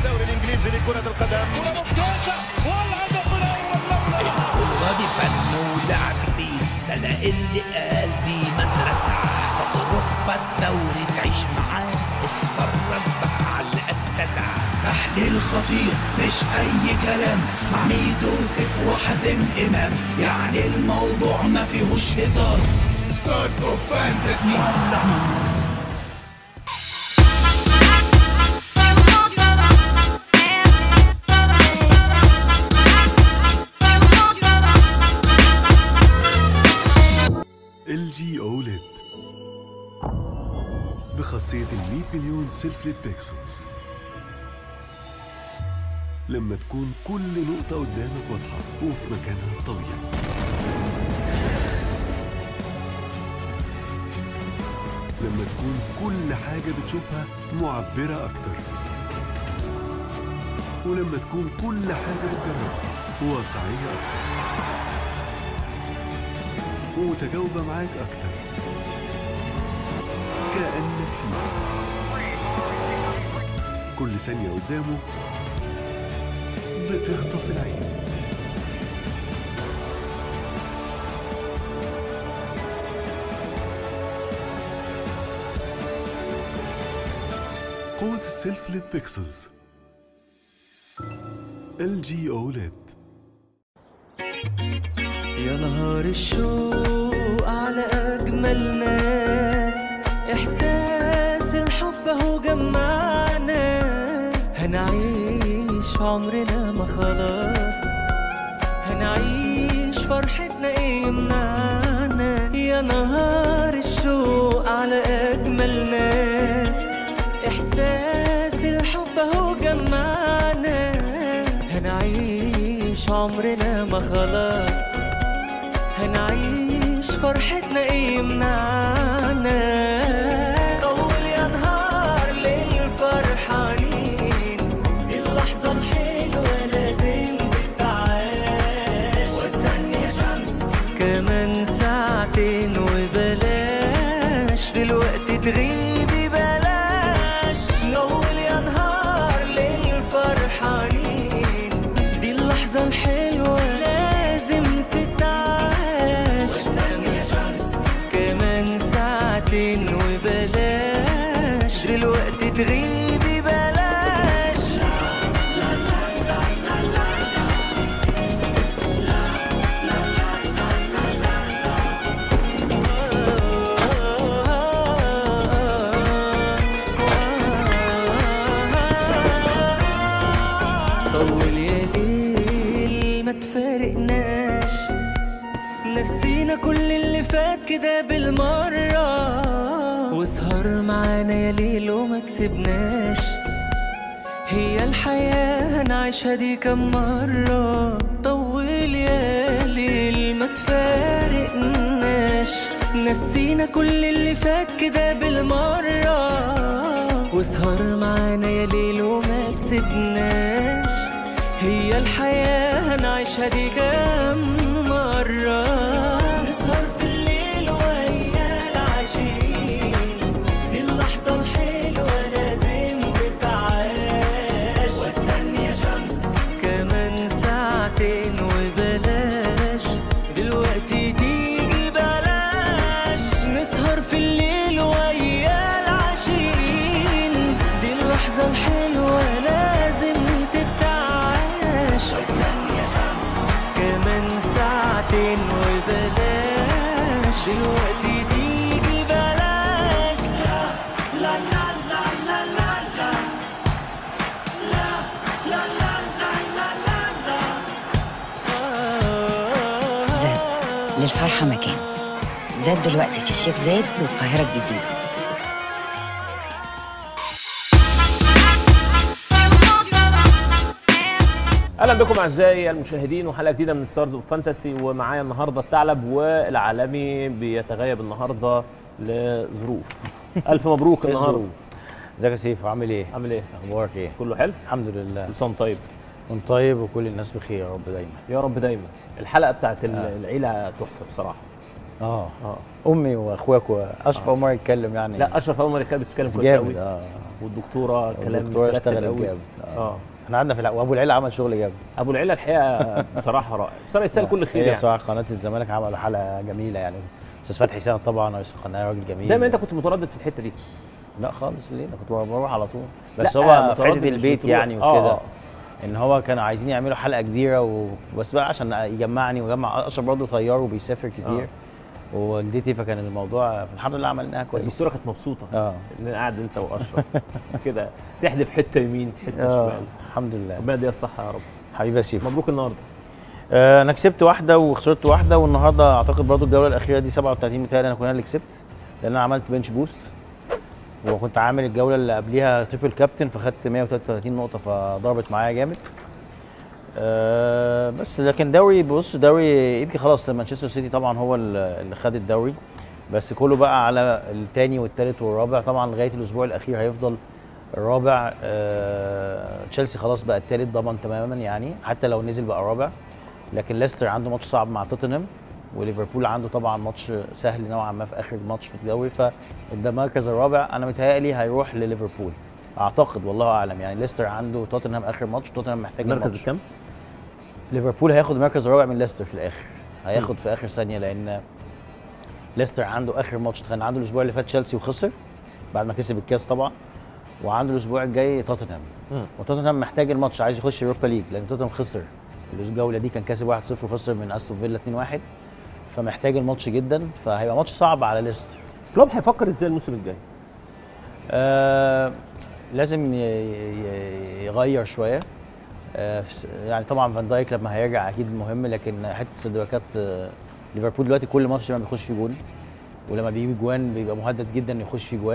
الدوري الانجليزي لكرة القدم كرة ممتازة والهدف الاول الكورة دي فن ولعب بالسنة اللي قال دي مدرسة في أوروبا الدوري تعيش معاه اتفرج بقى على الأستاذة تحليل خطير مش أي كلام مع ميدو سيف وحازم إمام يعني الموضوع ما فيهوش هزار ستارز اوف فانتسي يلا نور ال جي اوليد بخاصية ال 100 مليون سيلفليت بيكسلز لما تكون كل نقطة قدامك واضحة وفي مكانها الطبيعي لما تكون كل حاجة بتشوفها معبرة أكتر ولما تكون كل حاجة بتجربها واقعية أكتر ومتجاوبة معاك أكتر كأنك فيه كل ثانية قدامه بتخطف العين قوة السيلف ليد بيكسلز ال جي اوليد يا نهار الشوق على أجمل ناس إحساس الحب أهو جمعنا هنعيش عمرنا ما خلاص هنعيش فرحتنا إيه يمنعنا يا نهار الشوق على أجمل ناس إحساس الحب أهو جمعنا هنعيش عمرنا ما خلاص هنعيش فرحتنا ايه يمنعنا طول يا نهار ليل فرحانين دي اللحظة الحلوة لازم تتعاش واستني يا شمس كمان ساعتين وبلاش دلوقتي تغيبي بلاش نول يا نهار ليل فرحانين دي اللحظة الحلوة لازم تتعاش واستني يا شمس كمان ساعتين وبلاش دلوقتي تغيبي بلاش طول يا ليل ما تفارقناش نسينا كل اللي فات كده بالمرة واسهر معانا يا ليل وما تسيبناش هي الحياة هنعيشها دي كم مرة طول يا ليل ما تفارقناش نسينا كل اللي فات كده بالمرة واسهر معانا يا ليل وما تسيبناش هي الحياة هنعيشها دي كم مرة نسهر في الليل ويا العشيق دي اللحظة الحلوة لازم تتعاش واستني يا شمس كمان ساعتين وبلاش دلوقتي تيجي بلاش نسهر في الليل ويا العشرين دي اللحظة الحلوة لازم تتعاش واستني يا شمس كمان ساعتين وبلاش دلوقتي تيجي بلاش لا لا لا لا لا لا لا لا لا لا لا لا لا زاد للفرحة مكان زاد دلوقتي في الشيخ زايد والقاهرة الجديدة اهلا بكم اعزائي المشاهدين وحلقه جديده من ستارز اوف فانتسي ومعايا النهارده الثعلب والعالمي بيتغيب النهارده لظروف الف مبروك النهارده ازيك يا سيف عامل ايه؟ عامل ايه اخبارك ايه؟ كله حلو الحمد لله كل سنه وأنت طيب وانت طيب وكل الناس بخير يا رب دايما يا رب دايما الحلقه بتاعت ال- العيله تحفه بصراحه اه اه امي واخوك واشرف اول مره يتكلم يعني لا اشرف اول مره كان بيتكلم بس كويس قوي جامد اه والدكتوره كلام الدكتور مرتب اشتغل قوي. جامد اه احنا قعدنا في الع- وابو العيله عمل شغل جامد ابو العيله الحقيقه بصراحه رائع بصراحه يستاهل كل خير هي يعني بصراحه قناه الزمالك عملوا حلقه جميله يعني استاذ فتحي سند طبعا رئيس القناه راجل جميل دايما انت كنت متردد في الحته دي لا خالص ليه انا كنت بروح على طول بس لا، هو في متردد حته مش البيت بتروح. يعني آه، وكده آه. ان هو كانوا عايزين يعملوا حلقه كبيره و... بس بقى عشان يجمعني ويجمع اشرف برضه طيار وبيسافر كتير ووالدتي فكان الموضوع الحمد لله عملناها بس كويس الدكتوره كانت مبسوطه اه ان قاعد انت واشرف كده تحدف حته يمين حته آه، شمال الحمد لله ربنا يديها الصحه يا رب حبيبي يا سيف مبروك النهارده آه، انا كسبت واحده وخسرت واحده والنهارده اعتقد برضو الجوله الاخيره دي 37 متهيألي انا كنا اللي كسبت لان انا عملت بنش بوست وكنت عامل الجوله اللي قبليها تريبل كابتن فخدت 133 نقطه فضربت معايا جامد أه بس لكن دوري بص دوري يمكن خلاص مانشستر سيتي طبعا هو ال- اللي خد الدوري بس كله بقى على الثاني والثالث والرابع طبعا لغايه الاسبوع الاخير هيفضل الرابع أه تشيلسي خلاص بقى الثالث ضمن تماما يعني حتى لو نزل بقى رابع لكن ليستر عنده ماتش صعب مع توتنهام وليفربول عنده طبعا ماتش سهل نوعا ما في اخر ماتش في الدوري فده المركز الرابع انا متهيألي هيروح لليفربول اعتقد والله اعلم يعني ليستر عنده توتنهام اخر ماتش توتنهام محتاج المركز الماتش. الكام؟ ليفربول هياخد المركز الرابع من ليستر في الاخر هياخد في اخر ثانيه لان ليستر عنده اخر ماتش كان عنده الاسبوع اللي فات تشيلسي وخسر بعد ما كسب الكاس طبعا وعنده الاسبوع الجاي توتنهام مم. وتوتنهام محتاج الماتش عايز يخش يوروبا ليج لان توتنهام خسر الجوله دي كان كاسب 1-0 وخسر من استون فيلا 2-1 فمحتاج الماتش جدا فهيبقى ماتش صعب على ليستر كلوب هيفكر ازاي الموسم الجاي؟ آه لازم ي- ي- يغير شويه آه فس- يعني طبعا فان دايك لما هيرجع اكيد مهم لكن حته السدوكات آه ليفربول دلوقتي كل ماتش ما بيخش فيه جون ولما بيجيب جوان بيبقى مهدد جدا انه يخش فيه جوان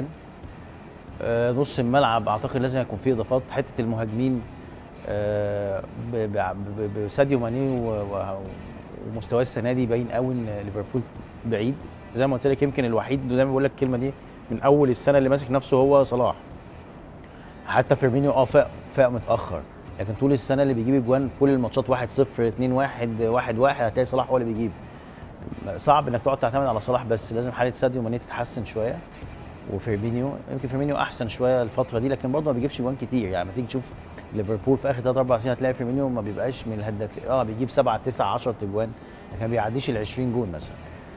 آه نص الملعب اعتقد لازم يكون فيه اضافات حته المهاجمين آه ب- ب- ب- بساديو ماني و- و- ومستواه السنه دي باين قوي ان ليفربول بعيد زي ما قلت لك يمكن الوحيد زي ما بقول لك الكلمه دي من اول السنه اللي ماسك نفسه هو صلاح حتى فيرمينيو اه فاق فاق متاخر لكن طول السنه اللي بيجيب اجوان كل الماتشات 1 0 2 1 1 1 هتلاقي صلاح هو اللي بيجيب صعب انك تقعد تعتمد على صلاح بس لازم حاله ساديو ماني تتحسن شويه وفيرمينيو يمكن فيرمينيو احسن شويه الفتره دي لكن برضه ما بيجيبش جوان كتير يعني لما تيجي تشوف ليفربول في اخر 3 4 سنين هتلاقي فيرمينيو ما بيبقاش من الهدافين اه بيجيب 7 9 10 اجوان لكن ما بيعديش ال 20 جون مثلا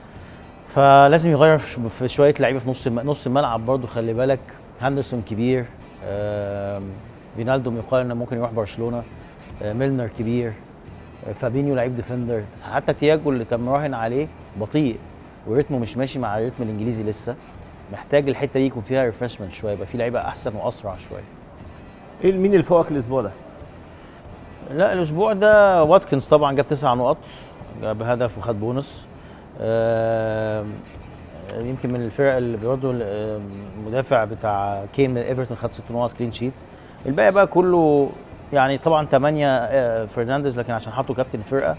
فلازم يغير في شويه لعيبه في نص الم- نص الملعب برضو خلي بالك هاندرسون كبير آم، فينالدوم يقال انه ممكن يروح برشلونه آه، ميلنر كبير آه، فابينيو لعيب ديفندر حتى تياجو اللي كان مراهن عليه بطيء وريتمه مش ماشي مع الريتم الانجليزي لسه محتاج الحته دي يكون فيها ريفرشمنت شويه يبقى في لعيبه احسن واسرع شويه ايه مين اللي فوقك الاسبوع ده؟ لا الاسبوع ده واتكنز طبعا جاب تسع نقط جاب هدف وخد بونص آم، يمكن من الفرق اللي برضه المدافع بتاع كين من ايفرتون خد ست نقط كلين شيت الباقي بقى كله يعني طبعا ثمانية فرنانديز لكن عشان حطوا كابتن الفرقة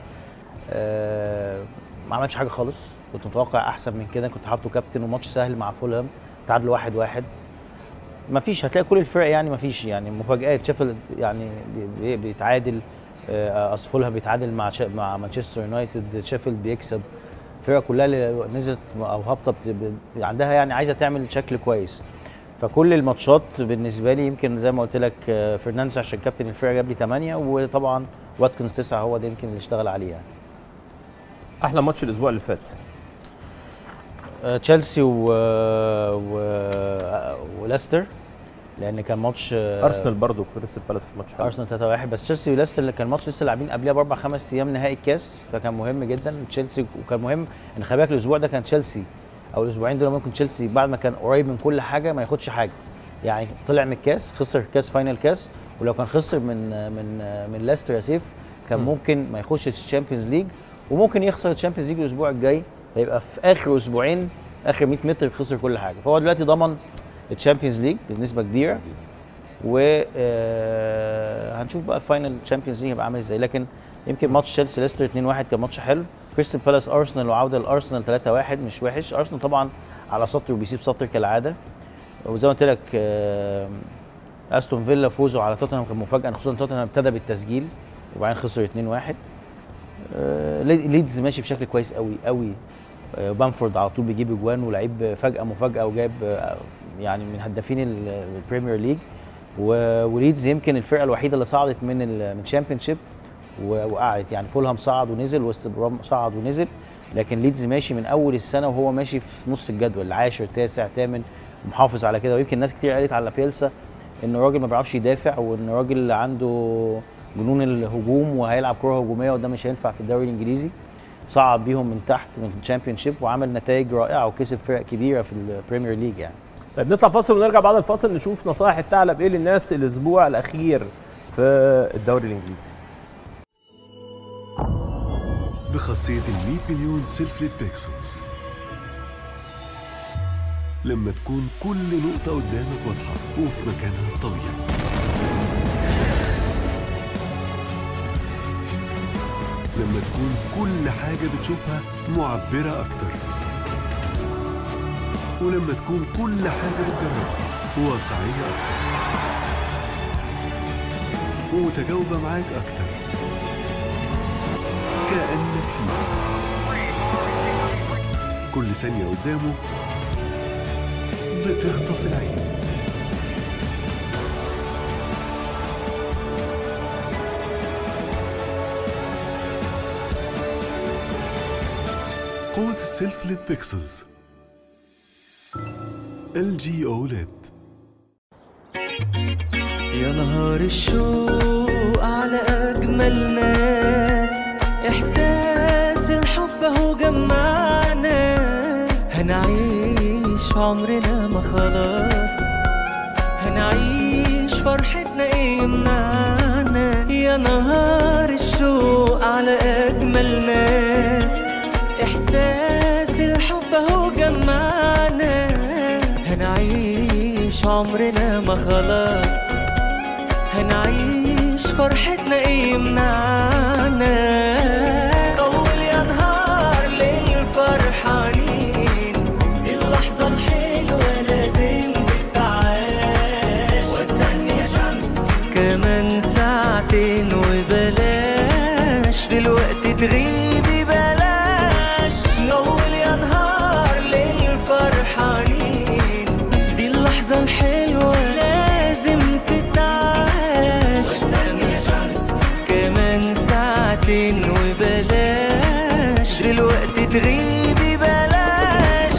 آه، ما عملش حاجة خالص كنت متوقع أحسن من كده كنت حاطه كابتن وماتش سهل مع فولهام تعادلوا واحد واحد ما فيش هتلاقي كل الفرق يعني ما فيش يعني مفاجآت شيفيلد يعني بي- بي- بيتعادل آه، اصل فولهام بيتعادل مع شا- مع مانشستر يونايتد شيفيلد بيكسب الفرق كلها اللي نزلت او هابطه بت- ب- عندها يعني عايزه تعمل شكل كويس فكل الماتشات بالنسبه لي يمكن زي ما قلت لك آه، فرنانديز عشان كابتن الفرقه جاب لي 8 وطبعا واتكنز 9 هو ده يمكن اللي اشتغل عليه يعني احلى ماتش الاسبوع اللي فات آه، تشيلسي و... و... آه، وليستر لان كان ماتش آه، ارسنال برضه كريستال بالاس ماتش حلو ارسنال 3 1 بس تشيلسي وليستر اللي كان ماتش لسه لاعبين قبلها باربع خمس ايام نهائي الكاس فكان مهم جدا تشيلسي وكان مهم ان خلي بالك الاسبوع ده كان تشيلسي او الاسبوعين دول ممكن تشيلسي بعد ما كان قريب من كل حاجه ما ياخدش حاجه يعني طلع من الكاس خسر كاس فاينل كاس ولو كان خسر من من من ليستر يا سيف كان ممكن ما يخش الشامبيونز ليج وممكن يخسر الشامبيونز ليج الاسبوع الجاي فيبقى في اخر اسبوعين اخر 100 متر خسر كل حاجه فهو دلوقتي ضمن الشامبيونز ليج بنسبه كبيره و آه، هنشوف بقى الفاينل تشامبيونز ليج هيبقى عامل ازاي لكن يمكن ماتش تشيلسي ليستر 2-1 كان ماتش حلو كريستال بالاس ارسنال وعوده الارسنال 3-1 مش وحش ارسنال طبعا على سطر وبيسيب سطر كالعاده وزي ما قلت لك آه، استون فيلا فوزوا على توتنهام كان مفاجاه خصوصا توتنهام ابتدى بالتسجيل وبعدين خسر 2-1 آه، لي- ليدز ماشي بشكل كويس قوي قوي آه، بامفورد على طول بيجيب اجوان ولعيب فجاه مفاجاه وجايب آه، يعني من هدافين ال- البريمير ليج و- وليدز يمكن الفرقه الوحيده اللي صعدت من ال- من تشامبيونشيب وقعدت يعني فولهام صعد ونزل وست بروم صعد ونزل لكن ليدز ماشي من اول السنه وهو ماشي في نص الجدول العاشر تاسع ثامن محافظ على كده ويمكن ناس كتير قالت على بيلسا ان الراجل ما بيعرفش يدافع وان الراجل عنده جنون الهجوم وهيلعب كره هجوميه وده مش هينفع في الدوري الانجليزي صعد بيهم من تحت من الشامبيونشيب وعمل نتائج رائعه وكسب فرق كبيره في البريمير ليج يعني طيب نطلع فاصل ونرجع بعد الفاصل نشوف نصائح الثعلب ايه للناس الاسبوع الاخير في الدوري الانجليزي بخاصية ال 100 مليون سيلفليت بيكسلز لما تكون كل نقطة قدامك واضحة وفي مكانها الطبيعي لما تكون كل حاجة بتشوفها معبرة أكتر ولما تكون كل حاجة بتجربها واقعية أكتر ومتجاوبة معاك أكتر كأنك فيه كل ثانية قدامه بتخطف العين قوة السيلف ليد بيكسلز ال جي اوليد يا نهار الشوق على أجمل ناس إحساس الحب أهو جمعنا هنعيش عمرنا ما خلاص هنعيش فرحتنا إيه يمنعنا يا نهار الشوق على أجمل ناس إحساس الحب أهو جمعنا هنعيش عمرنا ما خلاص هنعيش فرحتنا ايه يمنعنا طول يا نهار ليل فرحانين اللحظة الحلوة لازم تتعاش واستني يا شمس كمان ساعتين وبلاش دلوقتي تغيبي بلاش نول يا نهار ليل فرحانين دي اللحظة الحلوة لازم تتعاش واستني يا شمس كمان ساعتين وبلاش دلوقتي تغيبي بلاش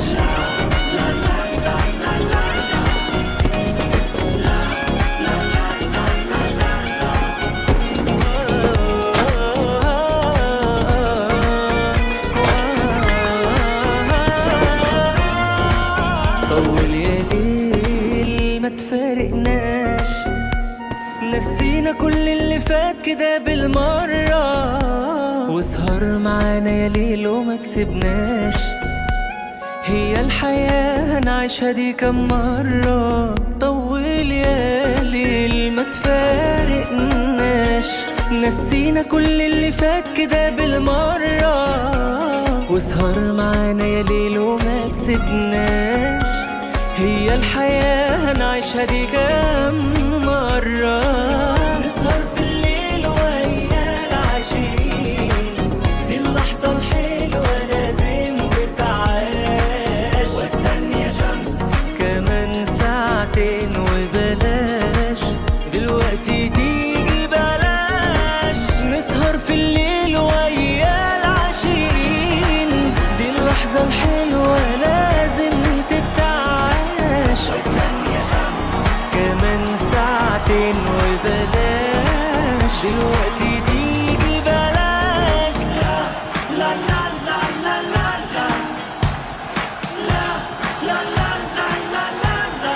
طول يا ليل ما تفارقناش نسينا كل اللي فات كده بالمرة واسهر معانا يا ليل وما تسيبناش هي الحياة هنعيشها دي كم مرة طول يا ليل ما تفارقناش نسينا كل اللي فات كده بالمرة واسهر معانا يا ليل وما تسيبناش هي الحياة هنعيشها دي كم مرة نسهر في الليل ويا العشيق دي اللحظة الحلوة لازم تتعاش واستني يا شمس كمان ساعتين وبلاش دلوقتي تيجي بلاش نسهر في الليل ويا العشيقين دي اللحظة الحلوة لازم تتعاش واستني يا شمس كمان ساعتين وبلاش دلوقتي تيجي بلاش لا لا لا لا لا لا لا لا لا لا لا لا لا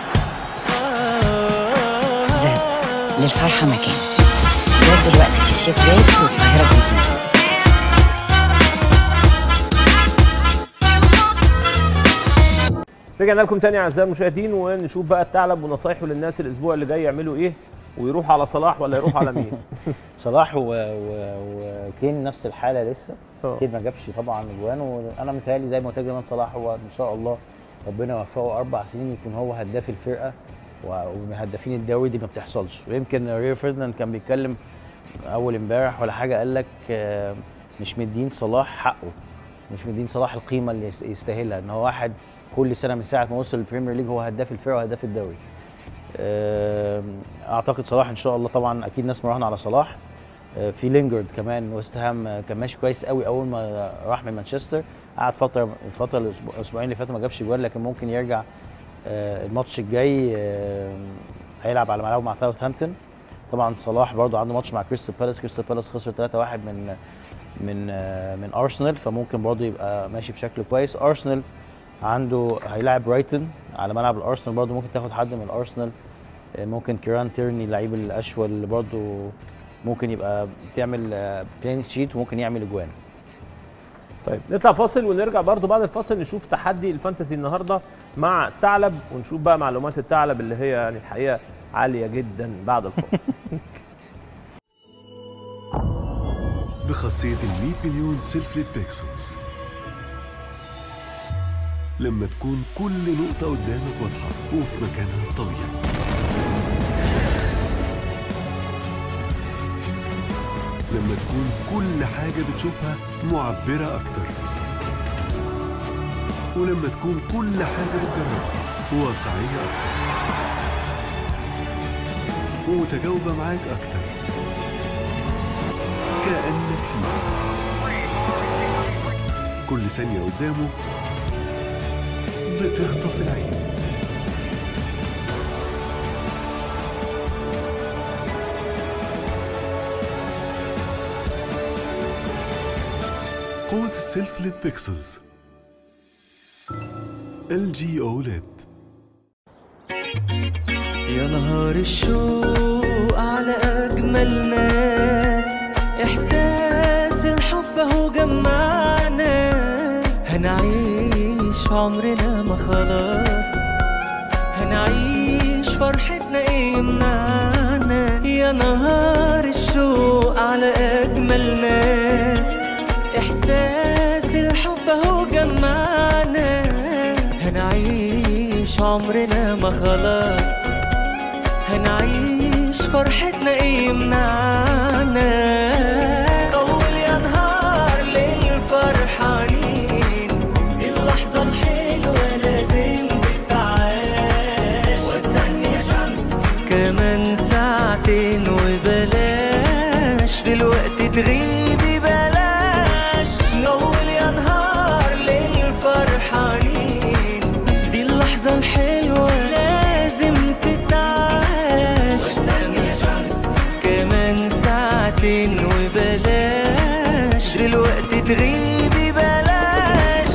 زاد للفرحة مكان زاد دلوقتي في الشيخ زايد والقاهرة الجديدة رجعنا لكم تاني اعزائي المشاهدين ونشوف بقى الثعلب ونصايحه للناس الاسبوع اللي جاي يعملوا ايه ويروح على صلاح ولا يروح على مين صلاح و... و... وكين نفس الحاله لسه اه. كين ما جابش طبعا اجوان وانا متهيألي زي ما قلت لك زمان صلاح هو ان شاء الله ربنا يوفقه اربع سنين يكون هو هداف الفرقه و- ومن هدافين الدوري دي ما بتحصلش ويمكن ريو فيرديناند كان بيتكلم اول امبارح ولا حاجه قال لك آه، مش مدين صلاح حقه مش مدين صلاح القيمه اللي يست- يستاهلها ان هو واحد كل سنه من ساعه ما وصل البريمير ليج هو هداف الفرقه وهداف الدوري آم، اعتقد صلاح ان شاء الله طبعا اكيد ناس مراهنه على صلاح آه، في لينجرد كمان ويست هام آه، كان ماشي كويس قوي اول ما راح من مانشستر قعد فتره الفتره الأسبوع- الاسبوعين اللي فاتوا ما جابش جوال لكن ممكن يرجع آه، الماتش الجاي آه، هيلعب على ملعبه مع ساوثهامبتون طبعا صلاح برضو عنده ماتش مع كريستال بالاس كريستال بالاس خسر 3-1 من من آه، من ارسنال فممكن برضو يبقى ماشي بشكل كويس ارسنال عنده هيلاعب برايتون على ملعب الارسنال برضو ممكن تاخد حد من الارسنال آه، ممكن كيران تيرني اللعيب الاشول اللي برضو ممكن يبقى بتعمل بلين شيت وممكن يعمل اجوان طيب نطلع فاصل ونرجع برضو بعد الفاصل نشوف تحدي الفانتسي النهارده مع ثعلب ونشوف بقى معلومات الثعلب اللي هي يعني الحقيقه عاليه جدا بعد الفاصل بخاصية ال 100 مليون سيلفريد بيكسلز لما تكون كل نقطة قدامك واضحة وفي مكانها الطبيعي لما تكون كل حاجة بتشوفها معبرة أكتر ولما تكون كل حاجة بتجربها واقعية أكتر ومتجاوبة معاك أكتر كأنك فيه كل ثانية قدامه بتخطف العين قوة السيلف ليد بيكسلز ال جي اوليد يا نهار الشوق على أجمل ناس إحساس الحب أهو جمعنا هنعيش عمرنا ما خلاص هنعيش فرحتنا إيه يمنعنا يا نهار الشوق على أجمل ناس إحساس الحب أهو جمعنا هنعيش عمرنا ما خلاص هنعيش فرحتنا ايه يمنعنا طول يا نهار ليل فرحانين اللحظة الحلوة لازم تتعاش واستني يا شمس كمان ساعتين وبلاش دلوقتي تغيبي بلاش نول يا نهار ليل فرحانين دي اللحظة الحلوة لازم تتعاش واستني يا شمس كمان ساعتين وبلاش دلوقتي تغيبي بلاش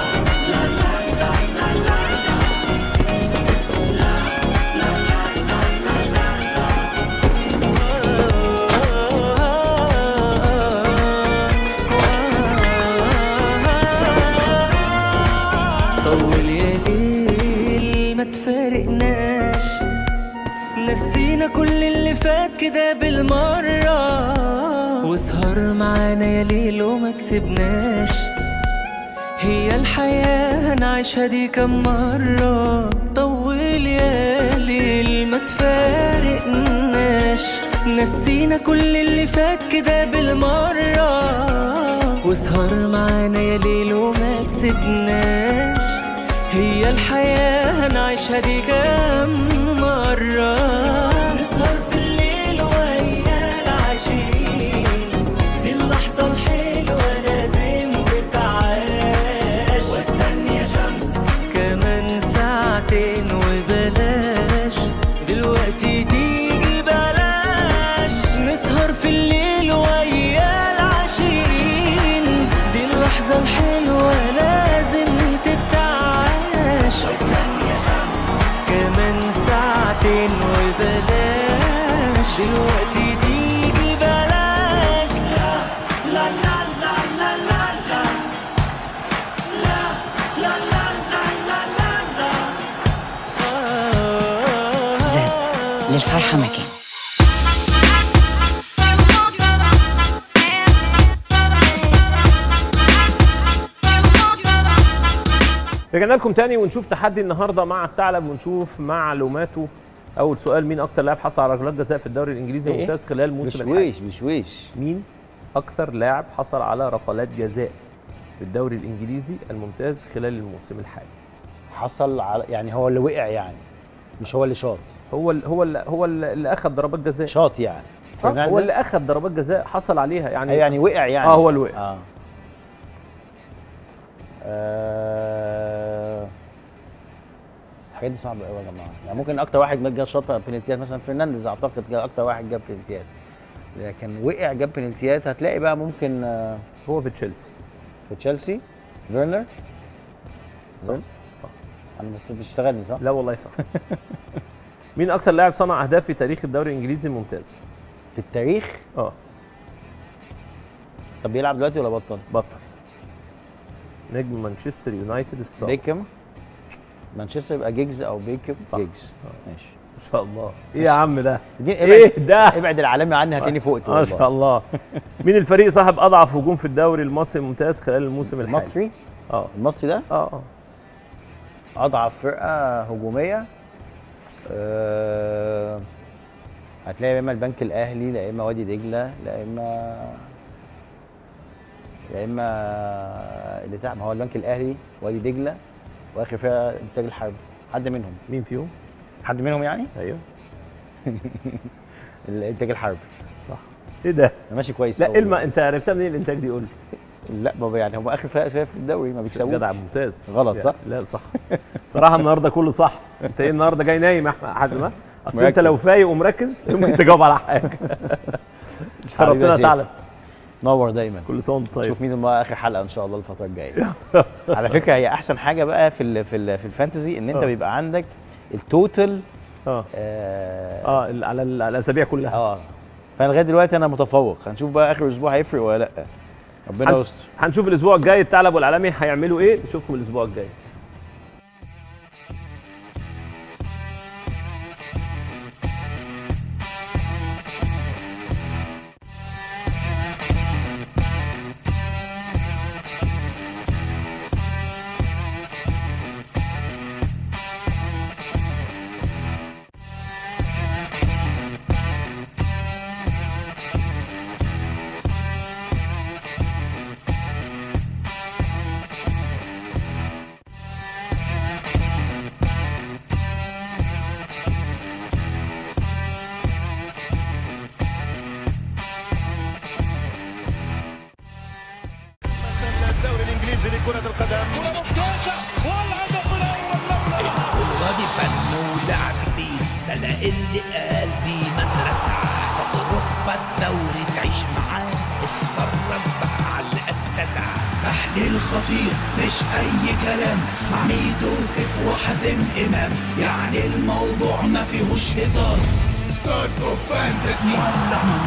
طول يا ليل ما تفارقناش نسينا كل اللي فات كده بالمرة واسهر معانا يا ليل وما تسيبناش هي الحياة هنعيشها دي كم مرة طول يا ليل ما تفارقناش نسينا كل اللي فات كده بالمرة واسهر معانا يا ليل وما تسيبناش هي الحياة هنعيشها دي كم مرة نسهر في الليل ويا العشيق دي اللحظة الحلوة لازم تتعاش واستني يا شمس كمان ساعتين وبلاش دلوقتي تيجي بلاش نسهر في الليل ويا العشيق دي اللحظة الحلوة لازم تتعاش واستني يا شمس كمان ساعتين وبلاش دلوقتي تيجي بلاش لا لا لا لا لا لا لا لا لا لا لا لا لا زاد للفرحة مكان رجعنا لكم تاني ونشوف تحدي النهارده مع الثعلب ونشوف معلوماته اول سؤال مين اكتر لاعب حصل على ركلات جزاء في الدوري الانجليزي إيه؟ الممتاز خلال موسم الحالي بشويش بشويش مين اكثر لاعب حصل على ركلات جزاء بالدوري الانجليزي الممتاز خلال الموسم الحالي حصل على يعني هو اللي وقع يعني مش هو اللي شاط هو ال هو ال هو ال- اللي اخذ ضربات جزاء شاط يعني آه، هو فرنانديز؟ اللي اخذ ضربات جزاء حصل عليها يعني أيوة يعني وقع يعني اه هو اللي وقع اه آه، الحاجات دي صعبه قوي يا جماعه يعني ممكن اكتر واحد جاب شاط بنالتيات مثلا فرنانديز اعتقد جاب اكتر واحد جاب بنالتيات لكن وقع جاب بنالتيات هتلاقي بقى ممكن آه، هو في تشيلسي في تشيلسي فيرنر صح فيرن؟ صح انا بس بتشتغلني صح؟ لا والله صح مين اكتر لاعب صنع اهداف في تاريخ الدوري الانجليزي الممتاز في التاريخ اه طب بيلعب دلوقتي ولا بطل؟ بطل نجم مانشستر يونايتد السابق بيكم مانشستر يبقى جيجز او بيكم صح. جيجز ماشي ما شاء الله ايه يا عم ده دي- ايه ابعد- ده ابعد العالمي عني هتلاقيني فوقت ما شاء الله مين الفريق صاحب اضعف هجوم في الدوري المصري الممتاز خلال الموسم الحالي المصري اه المصري ده اه اه اضعف فرقه هجوميه أه هتلاقي يا اما البنك الاهلي لا اما وادي دجله لا اما يا اما اللي تحت ما هو البنك الاهلي وادي دجله واخر فرقه انتاج الحرب حد منهم مين فيهم حد منهم يعني ايوه الانتاج الحرب صح ايه ده أنا ماشي كويس لا أوي. الما انت عرفتها منين الانتاج دي قول لي لا بابا يعني هم اخر فرقه في الدوري ما بيكسبوش جدع ممتاز غلط، لا- صح؟ لا صح بصراحه النهارده كله صح انت ايه النهارده جاي نايم يا احمد حازم ها؟ اصل انت مركز. لو فايق ومركز ممكن تجاوب على حاجه شرفتنا سيف. تعلم نور دايما كل سنه وانت طيب شوف مين بقى اخر حلقه ان شاء الله الفتره الجايه على فكره هي احسن حاجه بقى في ال في ال في الفانتزي ان انت آه. بيبقى عندك التوتال اه اه, اه ال- على ال- على الاسابيع كلها آه. فانا لغايه دلوقتي انا متفوق هنشوف بقى اخر اسبوع هيفرق ولا لا ربنا هنش- يستر هنشوف الاسبوع الجاي الثعلب والعالمي هيعملوا ايه نشوفكم الاسبوع الجاي الدوري الانجليزي لكرة القدم كرة ممتازة والهدف الاول لولا الكورة دي فن ولعب كبير السنة اللي قال دي مدرسة في أوروبا الدوري تعيش معاه اتفرج بقى على الأستاذة تحليل خطير مش أي كلام مع ميدو سيف وحازم إمام يعني الموضوع ما فيهوش هزار ستارز اوف فانتسي ولع نار